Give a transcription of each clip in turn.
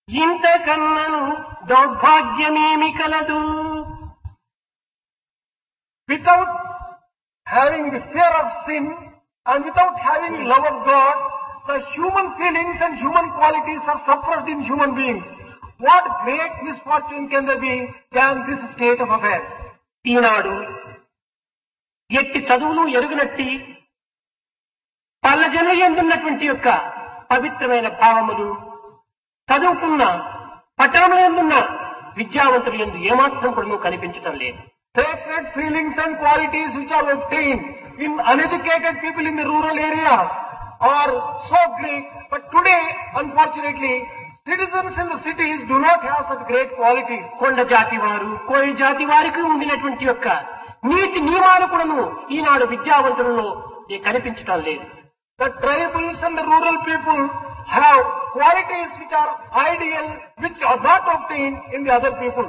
ఇంతకన్నను దౌర్భాగ్యమేమి కలదు Without having the fear of sin and without having love of God, the human feelings and human qualities are suppressed in human beings. What great misfortune can there be than this state of affairs? ఈనాడు ఎట్టి చదువులు ఎరుగనట్టి పల్లజన ఎందున్నటువంటి యొక్క పవిత్రమైన భావములు చదువుకున్న పట్టణంలో ఎందున్న విద్యావంతులు ఎందు ఏమాత్రం కూడా కనిపించటం లేదు Sacred feelings and qualities which are obtained in uneducated people in the rural areas are so great, but today, unfortunately, citizens in the cities do not have such great qualities. కొండ జాతి వారు కోయి జాతి వారికి ఉండినటువంటి యొక్క నీతి నియమాలు కూడాను ఈనాడు విద్యావంతులలో ఏ కనిపించటం లేదు The tribals and the rural people have qualities which are ideal, which are not obtained in the other people.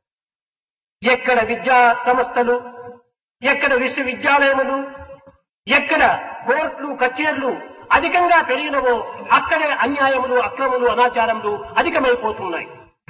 ఎక్కడ విద్యా సంస్థలు ఎక్కడ విశ్వవిద్యాలయములు ఎక్కడ కోర్టులు కచేర్లు అధికంగా పెరిగినవో అక్కడే అన్యాయములు అక్రములు అనాచారములు అధికమైపోతున్నాయి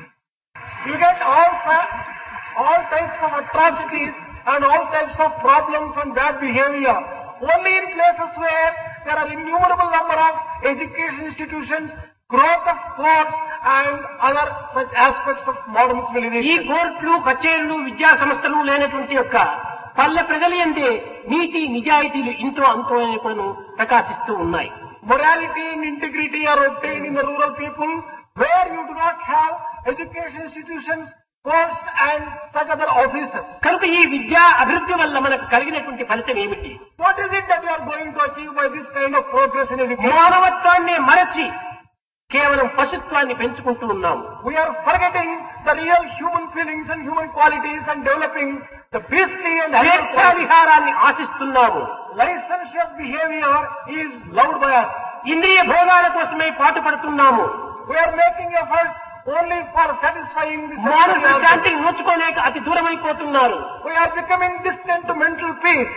You get all, fa- all types of atrocities and all types of problems and bad behavior only in places where there are innumerable number of education institutions, growth of courts and other such aspects of modern ఈ civilization. కోర్టులు కచేర్లు విద్యా సంస్థలు లేనటువంటి యొక్క పల్లె ప్రజలు ఎందే నీతి నిజాయితీలు ఇంతో అంతో అని కూడా ప్రకాశిస్తూ ఉన్నాయి Morality and integrity are obtained in the rural people where you do not have education institutions, courts and such other offices. కనుక ఈ విద్యా అభివృద్ధి వల్ల మనకు కలిగినటువంటి ఫలితం ఏమిటి What is it that you are going to achieve by this kind of progress in education? మానవత్వాన్ని మరచి కేవలం పశుత్వాన్ని పెంచుకుంటూ ఉన్నాము We are forgetting the real human feelings and human qualities and developing the beastly and animal స్వేచ్ఛా qualities. విహారాన్ని ఆశిస్తున్నాము licentious behavior is loved by us. ఇంద్రియ భోగాల కోసమే పాటుపడుతున్నాము We are making efforts only for satisfying the మానసిక sensual organs. శాంతిని నోచుకోలేక అతి దూరమైపోతున్నారు We are becoming distant to mental peace.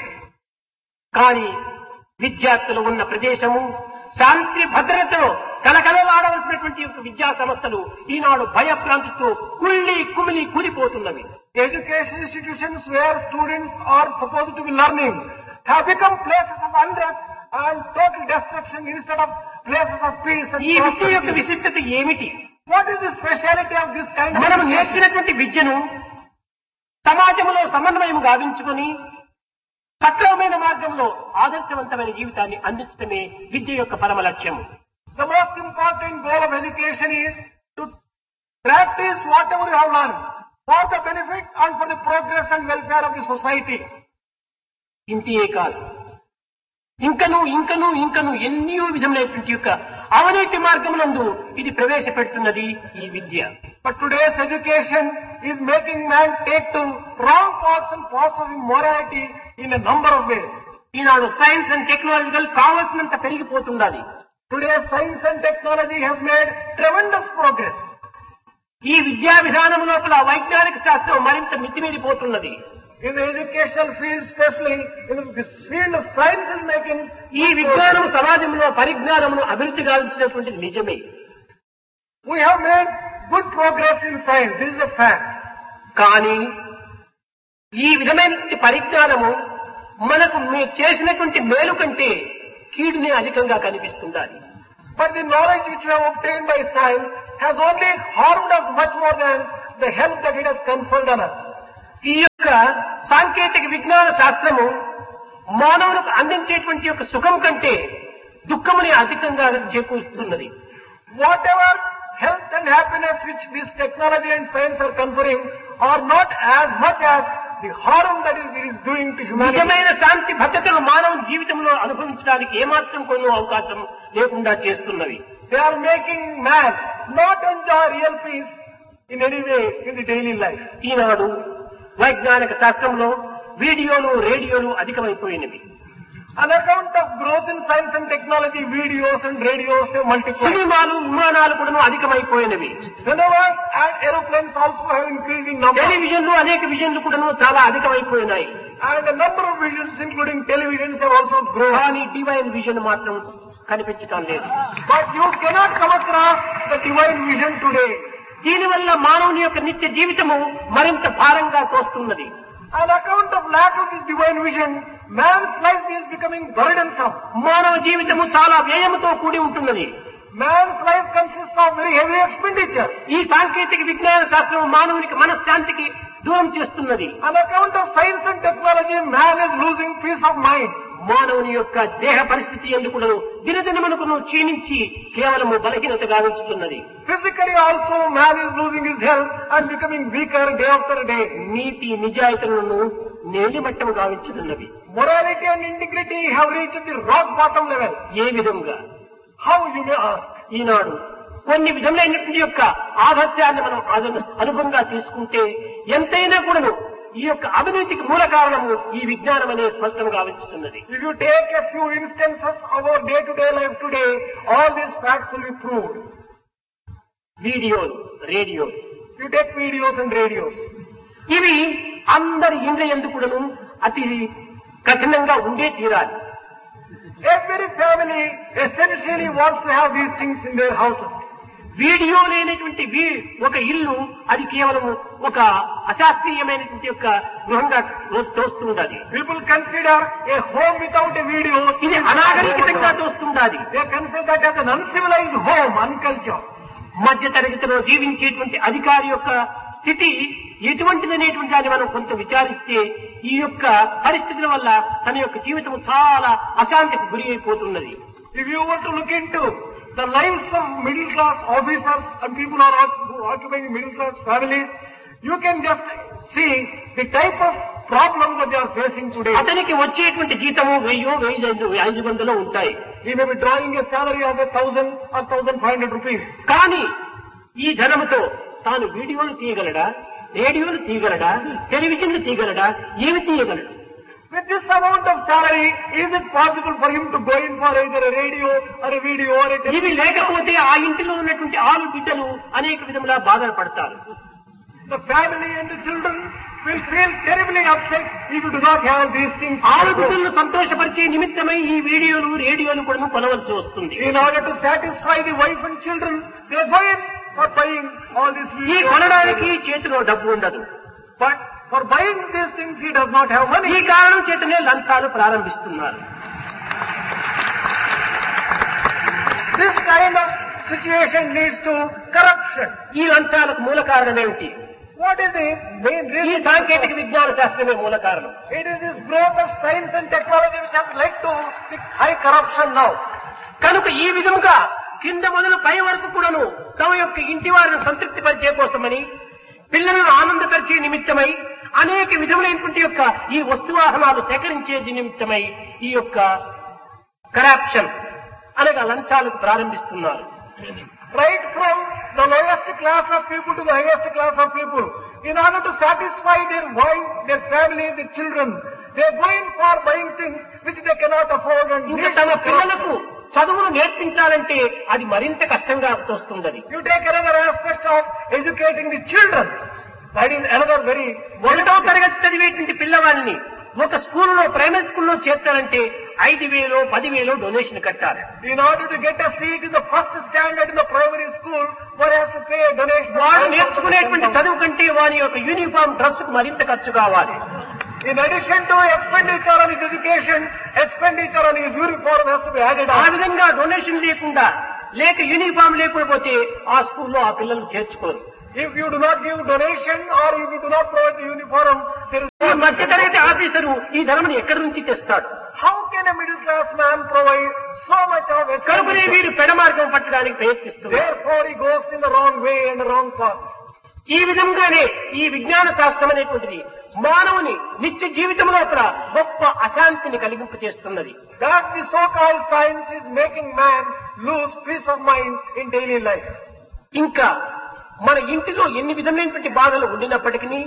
కానీ విద్యార్థులు ఉన్న ప్రదేశము శాంతి భద్రతలో కలకలలాడవలసినటువంటి యొక్క విద్యా సంస్థలు ఈనాడు భయభ్రాంతితో కుళ్ళి కుమిలి కూలిపోతున్నవి Education institutions where students are supposed to be learning have become places of unrest and total destruction instead of places of peace and ఈ విద్య యొక్క prosperity. విశిష్టత ఏమిటి What is the speciality of this kind of మనం education? నేర్చినటువంటి విద్యను సమాజంలో సమన్వయం గావించుకొని సక్రమమైన మార్గంలో ఆదర్శవంతమైన జీవితాన్ని అందించడమే విద్య యొక్క పరమ లక్ష్యం The most important goal of education is to practice whatever you have learned for the benefit and for the progress and welfare of the society. ఇంతే కాదు ఇంకను ఇంకను ఇంకను ఎన్నో విధములైనటువంటి యొక్క అవినీతి మార్గమునందు ఇది ప్రవేశపెడుతున్నది ఈ విద్య But today's education is making man take to wrong paths and paths of immorality in a number of ways. ఈనాడు సైన్స్ అండ్ టెక్నాలజికల్ కావలసినంత పెరిగిపోతున్నది Today science and technology has made tremendous progress. ఈ విద్యా విధానం లోపల వైజ్ఞానిక శాస్త్రం మరింత మితిమీరిపోతున్నది In the educational field especially, in this field of science is making ఈ విజ్ఞానం సమాజంలో పరిజ్ఞానమును అభివృద్ధి గావించినటువంటిది నిజమే We have made good progress in science. This is a fact. కానీ ఈ విధమైనటువంటి పరిజ్ఞానము మనకు మే- చేసినటువంటి మేలు కంటే కీడునే అధికంగా కనిపిస్తుండాలి But the knowledge which we have obtained by science has only harmed us much more than the help that it has conferred on us. ఈ యొక్క సాంకేతిక విజ్ఞాన శాస్త్రము మానవులకు అందించేటువంటి యొక్క సుఖం కంటే దుఃఖముని అధికంగా చేకూరుతున్నది Whatever health and happiness which this technology and science are conferring are not as much as the harm that is, it is doing to humanity. నిజమైన శాంతి భద్రతను మానవ జీవితంలో అనుభవించడానికి ఏమాత్రం కొన్ని అవకాశం లేకుండా చేస్తున్నవి They are making man not enjoy real peace in any way in the daily life. ఈనాడు వైజ్ఞానిక శాస్త్రంలో వీడియోలు రేడియోలు అధికమైపోయినవి On account of growth in science and technology, videos and radios have multiplied. సినిమాలు విమానాలు కూడా అధికమైపోయినవి Cinemas and aeroplanes also have increased in number. టెలివిజన్లు అనేక విజన్లు కూడా చాలా అధికమైపోయినాయి And the number of visions, including televisions, have also grown. కానీ divine vision మాత్రం కనిపించటం లేదు But you cannot come across the divine vision today. దీనివల్ల మానవుని యొక్క నిత్య జీవితము మరింత భారంగా తోస్తున్నది On account of lack of this divine vision, man's life is becoming burdensome. మానవ జీవితము చాలా వ్యయముతో కూడి ఉంటున్నది Man's life consists of very heavy expenditure. ఈ సాంకేతిక విజ్ఞాన శాస్త్రం మానవునికి మనశ్శాంతికి దూరం చేస్తున్నది On account of science and technology, man is losing peace of mind. మానవుని యొక్క దేహ పరిస్థితి ఎందుకు దినదినమునకును క్షీణించి కేవలము బలహీనతగా ఉంచుతున్నది Physically also, man is losing his health and becoming weaker day after day. నీతి నిజాయితీలను నేలిమట్టము గావించుతున్నది Morality and integrity have reached the rock bottom level. ఏ విధంగా How you may ask? ఈనాడు కొన్ని విధములైనటువంటి యొక్క ఆదర్శాన్ని మనం అను- అనుభవంగా తీసుకుంటే ఎంతైనా కూడాను ఈ యొక్క అవినీతికి మూల కారణము ఈ విజ్ఞానం అనే స్పష్టంగా గావించుతున్నది If you take a few instances of our day-to-day life today, all these facts will be proved. వీడియోలు రేడియోలు You take videos and radios. ఇవి అందరి ఇంద్ర ఎందుకుడను అతి కఠినంగా ఉండే తీరాలి Every family essentially wants to have these things in their houses. Video లేనటువంటి వీ- ఒక ఇల్లు అది కేవలం ఒక అశాస్త్రీయమైనటువంటి యొక్క గృహంగా తోస్తుండాలి People consider a home without a video. ఇది అనాగరికంగా తోస్తుండాలి They consider that as an uncivilized home, uncultured. మధ్య తరగతిలో జీవించేటువంటి అధికారి యొక్క స్థితి ఎటువంటిదనేటువంటి దాన్ని మనం కొంచెం విచారిస్తే ఈ యొక్క పరిస్థితుల వల్ల తన యొక్క జీవితం చాలా అశాంతికి గురి అయిపోతున్నది If you were to look into the lives of middle class officers and people who are oc- who are occupying middle class families, you can just see the type of problems that they are facing today. అతనికి వచ్చేటువంటి జీతము వెయ్యో వెయ్యి ఐదు ఐదు వందలు ఉంటాయి He may be drawing a salary of a thousand or thousand five hundred rupees. కానీ ఈ ధనముతో తాను వీడియోలు తీయగలడా రేడియోలు తీయగలడా టెలివిజన్లు తీయగలడా ఏమి తీయగలడు With this amount of salary, is it possible for him to go in for either a radio or a video or a ఇవి television? లేకపోతే ఆ ఇంటిలో ఉన్నటువంటి ఆలు బిడ్డలు అనేక విధములా బాధపడతారు The family and the children will feel terribly upset if you do not have these things. ఆలు బిడ్డలను సంతోషపరిచే నిమిత్తమై ఈ వీడియోలు రేడియోలు కూడా కొనవలసి వస్తుంది In order to satisfy the wife and children, they go in for buying all these ఈ videos. కొనడానికి చేతిలో డబ్బు ఉండదు But for buying these things, he does not have ఈ money. కారణం చేతనే లంచాలు ప్రారంభిస్తున్నారు This kind of situation leads to corruption. ఈ లంచాలకు మూల కారణం ఏమిటి What is the main ఈ reason? సాంకేతిక విజ్ఞాన శాస్త్రమే మూల కారణం It is this growth of science and technology which has led to the high corruption now. కనుక ఈ విధముగా కింద మొదలు పై వరకు కూడాను తమ యొక్క ఇంటి వారిని సంతృప్తి పరిచే కోసమని పిల్లలను ఆనందపరిచే నిమిత్తమై అనేక విధములైనటువంటి యొక్క ఈ వస్తువాహనాలు సేకరించే నిమిత్తమై ఈ యొక్క కరప్షన్ అనగా లంచాలకు ప్రారంభిస్తున్నారు Right from the lowest class of people to the highest class of people. In order to satisfy their wife, their family, their children, they go in for buying things which they cannot afford and ఇంకా leads తమ to పిల్లలకు corruption. చదువును నేర్పించాలంటే అది మరింత కష్టంగా తోస్తున్నది You take another aspect of educating the children. That is another very ఒకటో తరగతి చదివేటువంటి పిల్లవాడిని ఒక స్కూల్లో ప్రైమరీ స్కూల్లో చేర్చాలంటే ఐదు వేలు పదివేలు డొనేషన్ కట్టాలి In order to get a seat in the first standard in the primary school, one has to pay a donation. of వాడు 10,000. నేర్చుకునేటువంటి చదువు కంటే వాని యొక్క యూనిఫామ్ డ్రెస్ కు మరింత ఖర్చు కావాలి In addition to expenditure on his education, expenditure on his uniform has to be added ఆ on. విధంగా డొనేషన్ లేకుండా లేక యూనిఫామ్ లేకపోతే ఆ స్కూల్లో ఆ పిల్లలు చేర్చుకోరు If you do not give donation or if you do not provide the uniform, there is ఈ మధ్య తరగతి ఆఫీసరు ఈ ధనమును ఎక్కడి నుంచి తెస్తాడు how can a middle class man provide so much of కనుకనే expenditure? వీరు పెడమార్గం పట్టడానికి ప్రయత్నిస్తున్నారు Therefore he goes in the wrong way and the wrong path. ఈ విధంగానే ఈ విజ్ఞాన శాస్త్రం అనేటువంటిది మానవుని నిత్య జీవితం లోపల గొప్ప అశాంతిని కలిగింపు చేస్తున్నది Thus the so-called science is making man lose peace of mind in daily life. ఇంకా మన ఇంటిలో ఎన్ని విధమైనటువంటి బాధలు ఉండినప్పటికీ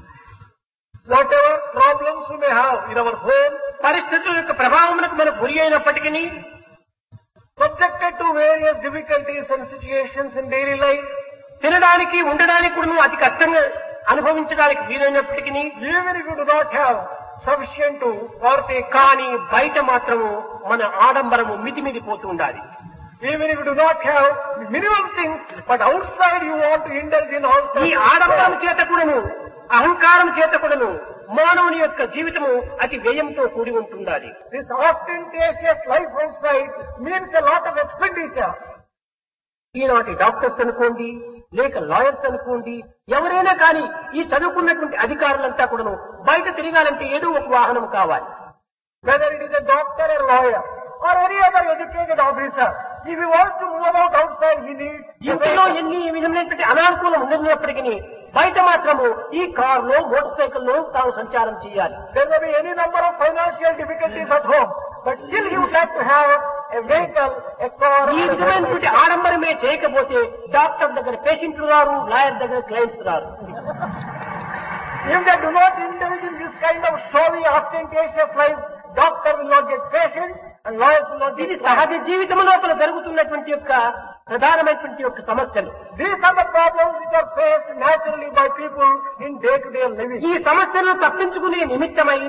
Whatever problems we may have in our homes, పరిస్థితుల యొక్క ప్రభావమునకు మనం గురి అయినప్పటికీ subjected to various difficulties and situations in daily life, తినడానికి ఉండడానికి కూడా అతి కష్టంగా అనుభవించడానికి వీలైనప్పటికీ even if you do not have sufficient to partake, కానీ బయట మాత్రము మన ఆడంబరము మితిమిదిపోతూ ఉండాలి Even if you do not have the minimum things, but outside you want to indulge in all ఈ sorts of ఆడంబరం pleasure. చేత కూడాను అహంకారం చేత కూడాను మానవుని యొక్క జీవితము అతి వ్యయంతో కూడి ఉంటుండాలి This ostentatious life outside means a lot of expenditure. ఈనాటి డాక్టర్స్ అనుకోండి లేక లాయర్స్ అనుకోండి ఎవరైనా కానీ ఈ చదువుకున్నటువంటి అధికారులంతా కూడాను బయట తిరగాలంటే ఏదో ఒక వాహనం కావాలి Whether it is a doctor or lawyer or any other educated officer, if he wants to move about outside, he needs a ఇంట్లో vehicle. ఎన్ని విధమైనటువంటి అనానుకూలం ఉన్నప్పటికీ బయట మాత్రము ఈ కారులో మోటార్ సైకిల్లో తాను సంచారం చేయాలి There may be any number of financial difficulties at home, but still he would like to have a vehicle, a car, ఈ or a విధమైనటువంటి motorcycle. ఆడంబరమే చేయకపోతే డాక్టర్ దగ్గర పేషెంట్లు రారు లాయర్ దగ్గర క్లయింట్స్ రారు If they do not indulge in this kind of showy, ostentatious life, doctor will not get patients and lawyers will not ఇది get సహజ clients. జీవితం లోపల జరుగుతున్నటువంటి యొక్క ప్రధానమైనటువంటి యొక్క సమస్యలు These are the problems which are faced naturally by people in day-to-day living. ఈ సమస్యలను తప్పించుకునే నిమిత్తమై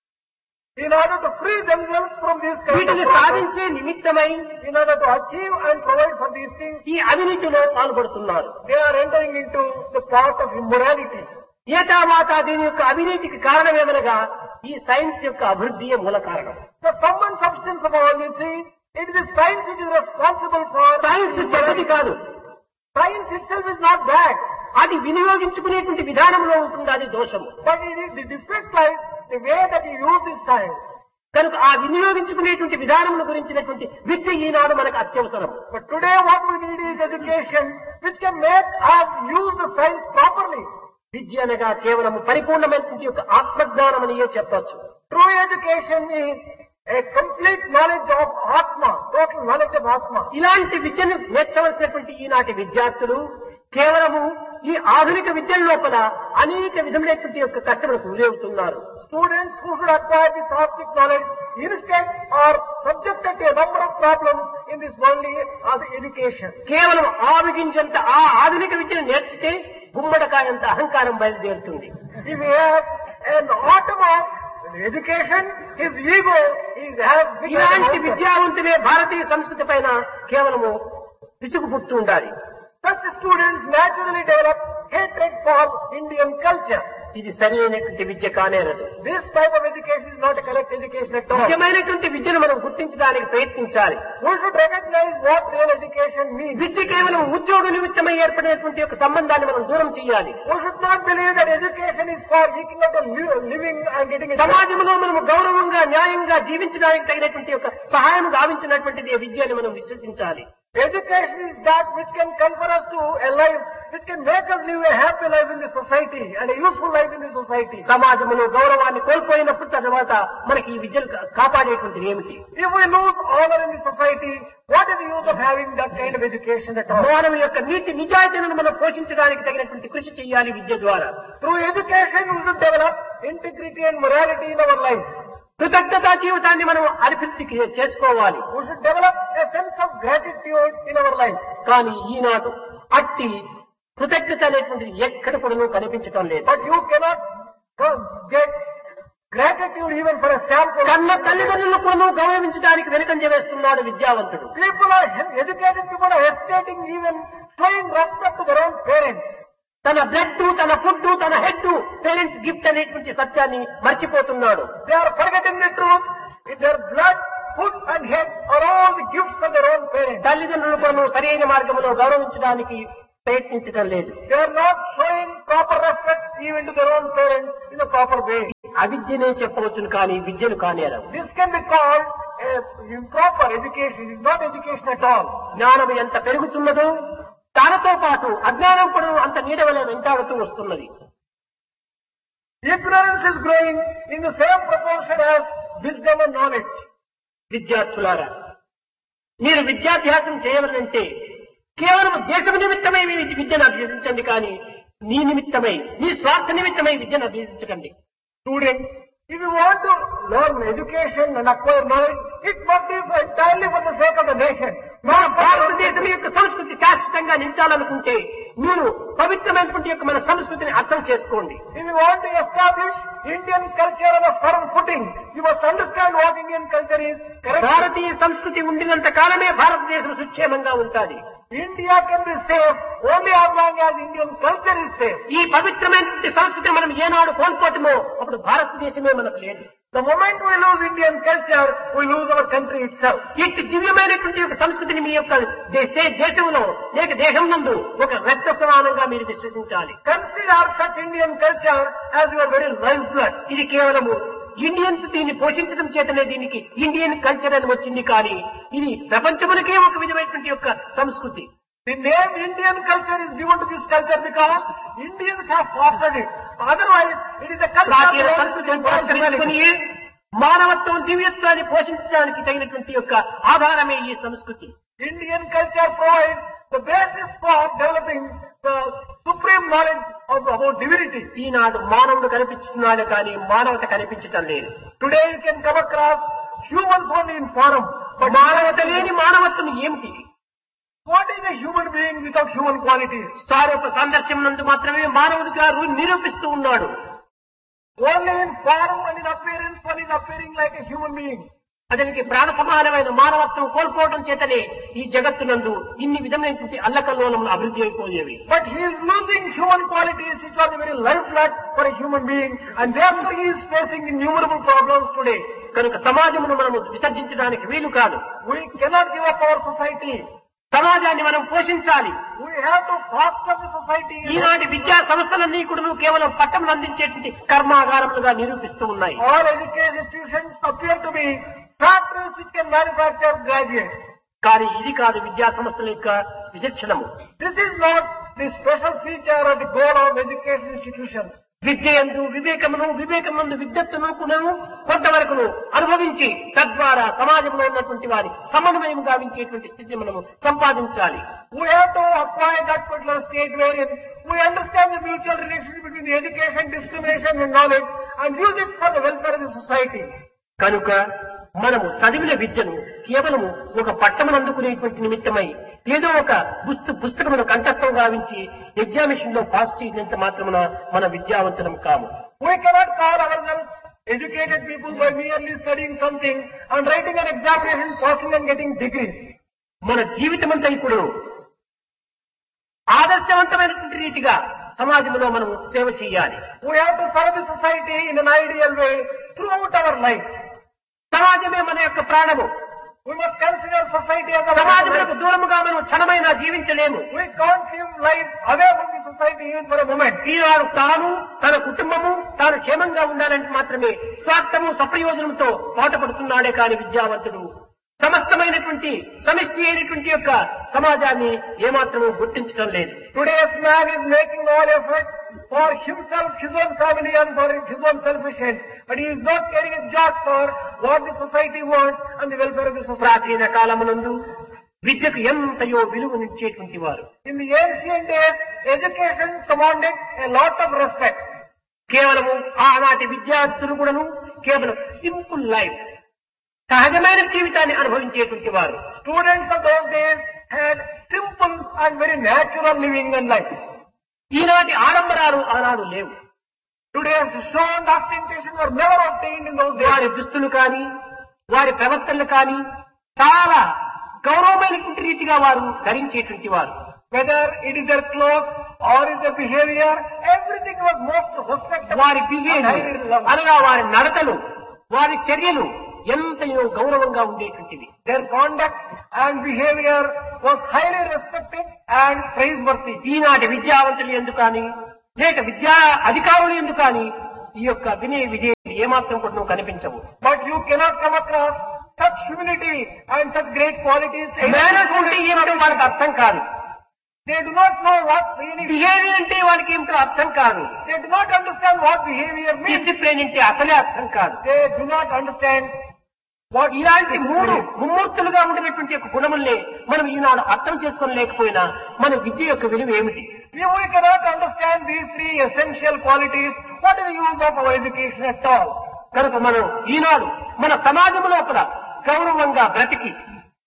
In order to free themselves from these kind of వీటిని problems, సాధించే నిమిత్తమై in order to achieve and provide for these things, ఈ అవినీతిలో పాల్పడుతున్నారు they are entering into the path of immorality. ఏతావాత దీని యొక్క అవినీతికి కారణమేమనగా ఈ సైన్స్ యొక్క అభివృద్ధియే మూల కారణం The sum and substance of all this is, it is science which is responsible for science చెడ్డది కాదు Science itself is not bad, అది వినియోగించుకునేటువంటి విధానంలో ఉంటుంది అది దోషము but it is, the defect lies the way that you use this science. కనుక ఆ వినియోగించుకునేటువంటి విధానముల గురించినటువంటి విద్య ఈనాడు మనకు అత్యవసరం But today what we need is education which can make us use the science properly. విద్య అనగా కేవలం పరిపూర్ణమైనటువంటి యొక్క ఆత్మజ్ఞానం అనియే చెప్పచ్చు True education is a complete knowledge of Atma, total knowledge of Atma. ఇలాంటి విద్యను నేర్చవలసినటువంటి ఈనాటి విద్యార్థులు కేవలము ఈ ఆధునిక విద్యల లోపల అనేక విధములైనటువంటి యొక్క కష్టములకు గురవుతున్నారు Students who should acquire this Atmic knowledge instead are subjected to a number of problems in this worldly uh, education. కేవలం ఆవిగించంత ఆ ఆధునిక విద్యను నేర్చితే గుమ్మడకాయంత అహంకారం బయలుదేరుతుంది If he has an atom of education, his ego is has big as a ఇలాంటి mountain. విద్యావంతులే భారతీయ సంస్కృతి పైన కేవలము విసుగు పుట్టు ఉండాలి Such students naturally develop hatred for Indian culture. ఇది సరైనటువంటి విద్య కానేరదు This type of education is not a correct education at all. నిజమైనటువంటి విద్యను మనం గుర్తించడానికి ప్రయత్నించాలి We should recognize what real education means. విద్య కేవలం ఉద్యోగ నిమిత్తమై ఏర్పడినటువంటి యొక్క సంబంధాన్ని మనం దూరం చేయాలి We should not believe that education is for eking out a li- living and getting a job. సమాజంలో మనము గౌరవంగా న్యాయంగా జీవించడానికి తగినటువంటి యొక్క సహాయం గావించినటువంటిది ఈ విద్య అని మనం విశ్వసించాలి Education is that which can confer us to a life, which can make us live a happy life in the society and a useful life in the society. సమాజంలో గౌరవాన్ని కోల్పోయినప్పుడు తర్వాత మనకి ఈ విద్యను కా- కాపాడేటువంటిది ఏమిటి If we lose honor in the society, what is the use of having that kind of education at all? మానవ యొక్క నీతి నిజాయితీలను మనం పోషించడానికి తగినటువంటి కృషి చేయాలి విద్య ద్వారా Through education, we should develop integrity and morality in our life. కృతజ్ఞతా జీవితాన్ని మనం అభివృద్ధి చేసుకోవాలి We should develop a sense of gratitude in our life. కానీ ఈనాడు అట్టి కృతజ్ఞత అనేటువంటిది ఎక్కడ కూడా కనిపించటం లేదు But you cannot co- get gratitude even for a sample. కన్న తల్లిదండ్రులను కూడా గౌరవించడానికి వెనుకంజ వేస్తున్నాడు విద్యావంతుడు People are, educated people are hesitating even showing respect to their own parents. తన బ్లడ్ తన ఫుడ్ తన హెడ్ పేరెంట్స్ గిఫ్ట్ అనేటువంటి సత్యాన్ని మర్చిపోతున్నాడు They are forgetting the truth. In their blood, food and head are all the gifts of their own parents. తల్లిదండ్రులు కూడా సరైన మార్గంలో గౌరవించడానికి ప్రయత్నించడం లేదు They are not showing proper respect even to their own parents in the proper way. అవిద్యనే చెప్పవచ్చును కానీ విద్యను కానేరవు This can be called a improper education. It is not education at all. జ్ఞానం ఎంత పెరుగుతున్నదో దానితో పాటు అజ్ఞానం కూడా అంత నీడవలే వెంటాడుతూ వస్తున్నది Ignorance is growing in the same proportion as wisdom and knowledge. విద్యార్థులారా మీరు విద్యాభ్యాసం చేయవలంటే కేవలం దేశం నిమిత్తమై మీ విద్యను అభ్యసించండి కానీ నీ నిమిత్తమై నీ స్వార్థ నిమిత్తమై విద్యను అభ్యసించకండి Students, if you want to learn education and acquire knowledge, it must be entirely for the sake of the nation. మన భారతదేశం యొక్క సంస్కృతి శాశ్వతంగా నిలిచాలనుకుంటే మీరు పవిత్రమైనటువంటి యొక్క మన సంస్కృతిని అర్థం చేసుకోండి If you want to establish Indian culture on a firm footing, you must understand what Indian culture is. Correct? భారతీయ సంస్కృతి ఉండినంత కాలమే భారతదేశం సుక్షేమంగా ఉంటుంది India can be safe only as long as Indian culture is safe. ఈ పవిత్రమైనటువంటి సంస్కృతిని మనం ఏనాడు కోల్పోతామో అప్పుడు భారతదేశమే మనకు లేదు The moment we lose Indian culture, we lose our country itself. ఇట్టి దివ్యమైనటువంటి యొక్క సంస్కృతిని మీ యొక్క దేశే దేశంలో లేక దేశం నందు ఒక రక్త సమానంగా మీరు విశ్వసించాలి Consider such Indian culture as your very lifeblood. ఇది కేవలము ఇండియన్స్ దీన్ని పోషించడం చేతనే దీనికి ఇండియన్ కల్చర్ అని వచ్చింది కానీ ఇది ప్రపంచములకే ఒక విధమైనటువంటి యొక్క సంస్కృతి The name Indian culture is given to this culture because Indians have fostered it. Otherwise, it is a culture ప్రాచీన of సంస్కృతిని all పురస్కరించుకుని మానవత్వం దివ్యత్వాన్ని పోషించడానికి తగినటువంటి యొక్క ఆధారమే ఈ సంస్కృతి Indian culture provides the basis for developing the supreme knowledge of about divinity. ఈనాడు మానవుడు కనిపిస్తున్నాడు కానీ మానవత కనిపించటం లేదు Today you can come across humans only in form, but మానవత లేని మానవత్వం ఏమిటి what is a human being without human qualities? సారూప సందర్శనం నందు మాత్రమే మానవుడిగా రు- నిరూపిస్తూ ఉన్నాడు Only in form and in appearance one is appearing like a human being. అతనికి ప్రాణ సమానమైన మానవత్వం కోల్పోవడం చేతనే ఈ జగత్తునందు ఇన్ని విధమైనటువంటి అల్లకల్లోలములు అభివృద్ధి అయిపోయేవి But he is losing human qualities which are the very lifeblood for a human being and therefore he is facing innumerable problems today. కనుక సమాజమును మనము విసర్జించడానికి వీలు కాదు We cannot give up our society. సమాజాన్ని మనం పోషించాలి We have to foster the society. ఈనాటి విద్యా సంస్థలన్నీ కూడా కేవలం పట్టణం అందించేటువంటి కర్మాగారములుగా నిరూపిస్తూ ఉన్నాయి All education institutions appear to be factories which can manufacture graduates. కానీ ఇది కాదు విద్యా సంస్థల యొక్క విచక్షణము This is not the special feature or the goal of education institutions. విద్య ఎందు వివేకమును వివేకమందు విద్యత్తును కునను కొంతవరకును అనుభవించి తద్వారా సమాజంలో ఉన్నటువంటి వారి సమన్వయం గావించేటువంటి స్థితిని మనము సంపాదించాలి We have to acquire that particular stage wherein we understand the mutual relationship between the education, discrimination and knowledge and use it for the welfare of the society. కనుక మనము చదివిన విద్యను కేవలము ఒక పట్టణం అందుకునేటువంటి నిమిత్తమై ఏదో ఒక పుస్త పుస్తకమును కంఠస్థం గావించి ఎగ్జామినేషన్ లో పాస్ చేసినంత మాత్రమున మన విద్యావంతులం కాము We cannot call ourselves educated people by merely studying something and writing an examination, passing and getting degrees. మన జీవితమంతా ఇప్పుడు ఆదర్శవంతమైనటువంటి రీతిగా సమాజంలో మనము సేవ చేయాలి We have to serve the society in an ideal way throughout our life. సమాజమే మన యొక్క ప్రాణము We must consider society as a సమాజములకు దూరముగా మనం క్షణమైనా జీవించలేము We can't live life away from the society even for a moment. ఈనాడు తాను తన కుటుంబము తాను క్షేమంగా ఉండాలంటే మాత్రమే స్వార్థము సప్రయోజనంతో పాటుపడుతున్నాడే కాని విద్యావంతుడు సమస్తమైనటువంటి సమిష్టి అయినటువంటి యొక్క సమాజాన్ని ఏమాత్రము గుర్తించడం లేదు Today's man is making all efforts for himself, his own family and for his own selfish ends. But he is not caring a jot for what the society wants and the welfare of the society. ప్రాచీన కాలమునందు విద్యకు ఎంతయో విలువనిచ్చేటువంటి వారు In the ancient days, education commanded a lot of respect. కేవలము ఆనాటి విద్యార్థులు కూడాను కేవలం simple life సహజమైన జీవితాన్ని అనుభవించేటువంటి వారు Students of those days had simple and very natural living and life. ఈనాటి ఆడంబరాలు ఆనాడు లేవు Today's show and ostentation were never obtained in those days. వారి దుస్తులు కానీ వారి ప్రవర్తనలు కానీ చాలా గౌరవమైనటువంటి రీతిగా వారు ధరించేటువంటి వారు Whether it is their clothes or is their behavior, everything was most respectable. వారి and బిహేవియర్ highly loved. అనగా వారి నడతలు వారి చర్యలు ఎంతయో గౌరవంగా ఉండేటువంటివి Their conduct and behavior was highly respected and praiseworthy. ఈనాటి విద్యావంతులు ఎందుకు కానీ లేక విద్యా అధికారులు ఎందుకు కానీ ఈ యొక్క వినయ విజయం ఏమాత్రం కూడా కనిపించవు But you cannot come across such humility and such great qualities. Manners అంటే ఏమిటో వాళ్ళకి అర్థం కాదు They do not know what really, behaviour అంటే వాళ్ళకి ఏమిటో అర్థం కాదు they do not understand what behavior means. Discipline అంటే అసలే అర్థం కాదు They do not understand what ఇలాంటి మూడు discipline is. ముమ్మూర్తులుగా ఉండినటువంటి యొక్క గుణముల్ని మనం ఈనాడు అర్థం చేసుకొని లేకపోయినా మన విద్య యొక్క విలువ ఏమిటి If we cannot understand these three essential qualities, what is the use of our education at all? కనుక మనం ఈనాడు మన సమాజం లోపల గౌరవంగా బ్రతికి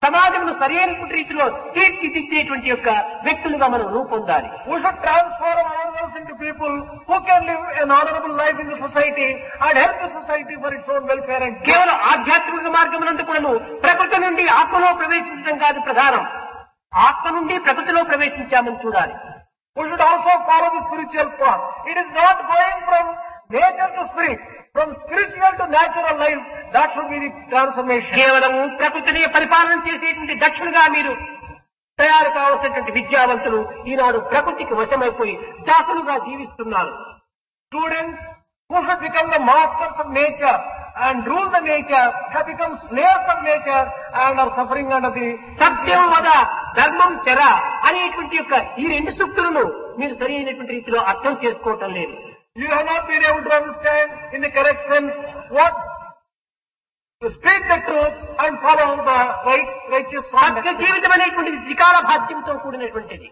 సమాజంలో సరైనటువంటి రీతిలో తీర్చిదిద్దేటువంటి యొక్క వ్యక్తులుగా మనం రూపొందాలి We should transform ourselves into people who can live an honorable life in the society and help the society for its own welfare and good. కేవలం ఆధ్యాత్మిక మార్గం నుండి కూడాను ప్రకృతి నుండి ఆత్మలో ప్రవేశించడం కాదు ప్రధానం ఆత్మ నుండి ప్రకృతిలో ప్రవేశించామని చూడాలి We should also follow the spiritual path. It is not going from nature to spirit, from spiritual to natural life. That should be the transformation. కేవలం ప్రకృతిని పరిపాలన చేసేటువంటి దక్షులుగా మీరు తయారు కావలసినటువంటి విద్యావంతులు ఈనాడు ప్రకృతికి వశమైపోయి దాసులుగా జీవిస్తున్నారు Students who should become the masters of nature and rule the nature have become slaves of nature and are suffering under the సత్యం వద ధర్మం చెర అనేటువంటి యొక్క ఈ రెండు సూక్తులను మీరు సరి అయినటువంటి రీతిలో అర్థం చేసుకోవటం లేదు You have not been able to understand in the correct sense what to speak the truth and follow the right righteous Satya conduct. జీవితం అనేటువంటిది త్రికాల భాగ్యంతో కూడినటువంటిది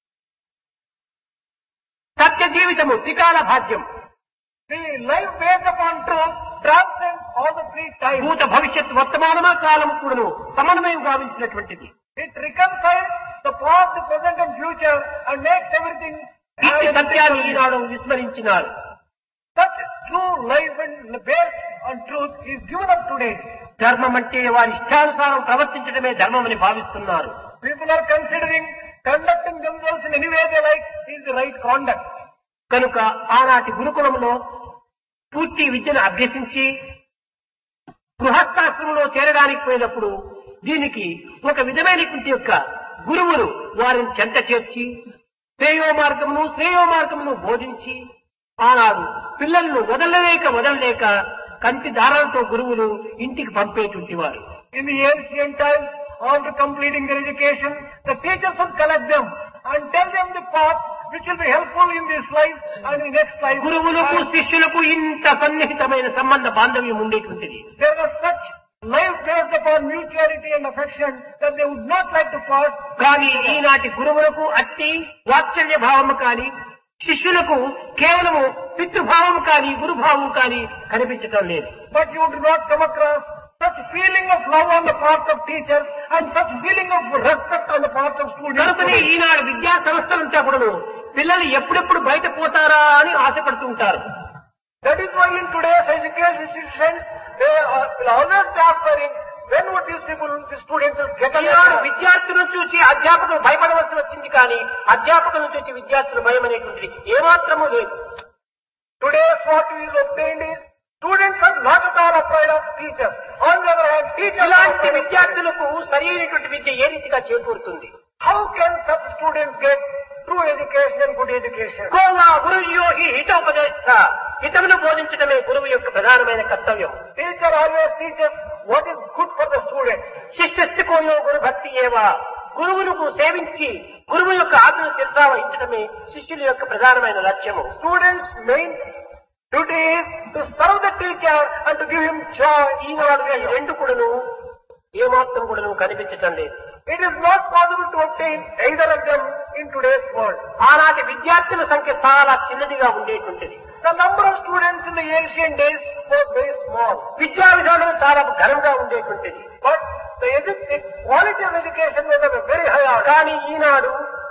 సత్య జీవితము త్రికాల భాగ్యం The life based upon truth transcends all the three times. భూత భవిష్యత్ వర్తమానమా కాలం కూడాను సమన్వయం గావించినటువంటిది It reconciles the past, the present and future and makes everything ఇట్టి have సత్యాన్ని a- Eenadu విస్మరించినారు Such true life and based on truth is given up today. ధర్మం అంటే వారి ఇష్టానుసారం ప్రవర్తించడమే ధర్మం అని భావిస్తున్నారు People are considering conducting themselves in any way they like is the right conduct. కనుక ఆనాటి గురుకులంలో పూర్తి విద్యను అభ్యసించి గృహస్థాశ్రమంలో చేరడానికి పోయినప్పుడు దీనికి ఒక విధమైనటువంటి యొక్క గురువులు వారిని చెంత చేర్చి శ్రేయో మార్గమును శ్రేయో మార్గమును బోధించి ఆనాడు పిల్లలను వదలలేక వదలలేక కంటి దారాలతో గురువులు ఇంటికి పంపేటువంటి వారు In the ancient times, after completing their education, the teachers would collect them and tell them the path which will be helpful in this life and in the next life. గురువులకు And శిష్యులకు ఇంత సన్నిహితమైన సంబంధ బాంధవ్యం ఉండేటువంటిది there was such life based upon mutuality and affection that they would not like to part. కానీ ఈనాటి గురువులకు అట్టి వాత్సల్య భావము కానీ శిష్యులకు కేవలము పితృభావం కానీ గురుభావం కానీ కనిపించటం లేదు But you do not come across such feeling of love on the part of teachers and such feeling of respect on the part of students. కనుకనే ఈనాడు విద్యా సంస్థలంతా కూడాను పిల్లలు ఎప్పుడెప్పుడు బయట పోతారా అని ఆశపడుతుంటారు That is why in today's education institutions, they are, will always be aspiring, when would these people, the students will get Eenadu along? విద్యార్థులను చూసి అధ్యాపకులు భయపడవలసి వచ్చింది కానీ అధ్యాపకులను చూసి విద్యార్థులు భయం అనేటువంటిది ఏమాత్రము లేదు Today's what is obtained is, students are not at all afraid of teachers. On the other hand, teachers are ఇలాంటి afraid of విద్యార్థులకు సరైనటువంటి విద్య ఏ రీతిగా చేకూరుతుంది How can such students get true education and good education? Khoa గురుయో ఈ హితోపదేశ హితమును బోధించడమే గురువు యొక్క ప్రధానమైన కర్తవ్యం Teacher always teaches what is good for the student. శిష్యస్థికోయో గురు భక్తి ఏవా గురువులకు సేవించి గురువు యొక్క ఆత్మ శ్రద్ధ వహించడమే శిష్యుల యొక్క ప్రధానమైన లక్ష్యము Students' main duty is to serve the teacher and to give him joy. ఈనాడు ఈ రెండు కూడాను ఏమాత్రం కూడాను కనిపించటం లేదు It is not possible to obtain either of them in today's world. ఆనాటి విద్యార్థుల సంఖ్య చాలా చిన్నదిగా ఉండేటువంటిది The number of students in the ancient days was very small. విద్యా విధానం చాలా ఘనంగా ఉండేటువంటిది But the, edu- the quality of education was of a very high order. కానీ ఈనాడు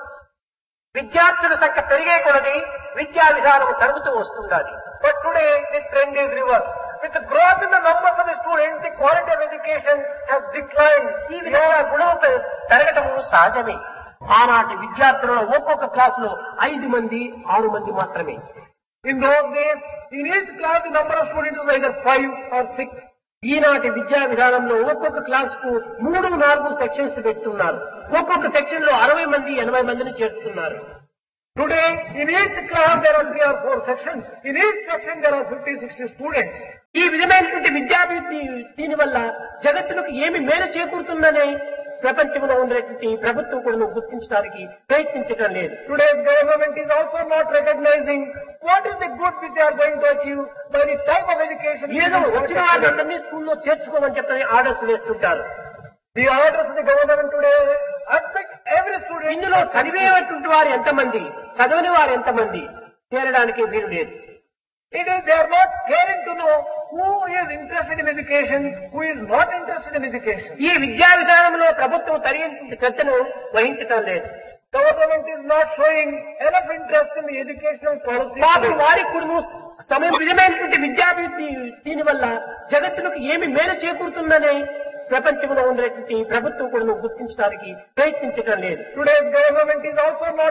విద్యార్థుల సంఖ్య పెరిగే కొలది విద్యా విధానం తరుగుతూ వస్తుండాలి But today the trend is reversed. With the growth in the numbers of the students, the quality of education has declined. ఈ విధంగా గుణం పె- పెరగటము సహజమే ఆనాటి విద్యార్థులలో ఒక్కొక్క క్లాసులో ఐదు మంది ఆరు మంది మాత్రమే In those days, in each class the number of students was either five or six. ఈనాటి విద్యా విధానంలో ఒక్కొక్క క్లాస్ కు మూడు నాలుగు సెక్షన్స్ పెడుతున్నారు ఒక్కొక్క సెక్షన్ లో అరవై మంది ఎనభై మందిని చేరుతున్నారు Today, in each class there are three or four sections. In each section there are 50, 60 students. ఈ విధమైనటువంటి విద్యాభివృద్ధి దీనివల్ల జగత్తులకు ఏమి మేలు చేకూరుతుందనే ప్రపంచంలో ఉన్నటువంటి ప్రభుత్వం కూడా గుర్తించడానికి ప్రయత్నించడం లేదు Today's government is also not recognizing what is the good which they are going to achieve by the type of education. which ఏదో is వచ్చిన provided. వాళ్ళందరినీ స్కూల్లో చేర్చుకోమని చెప్పని ఆర్డర్స్ వేస్తుంటారు The orders of the government today expect every student. ఇందులో చదివేటువంటి వారు ఎంతమంది చదవని వారు ఎంతమంది చేరడానికి వీలు లేదు It is they are not caring to know who is interested in education, who is not interested in education. ఈ విద్యా విధానంలో ప్రభుత్వం తగిన శ్రద్ధను వహించటం లేదు Government is not showing enough interest in the educational policy. పాపం వారికి కూడా సమయం విధమైనటువంటి విద్యాభివృద్ధి దీని వల్ల జగత్తులకు ఏమి మేలు చేకూరుతుందనే ప్రపంచంలో ఉన్నటువంటి ప్రభుత్వం కూడా గుర్తించడానికి ప్రయత్నించడం లేదు Today's government is also not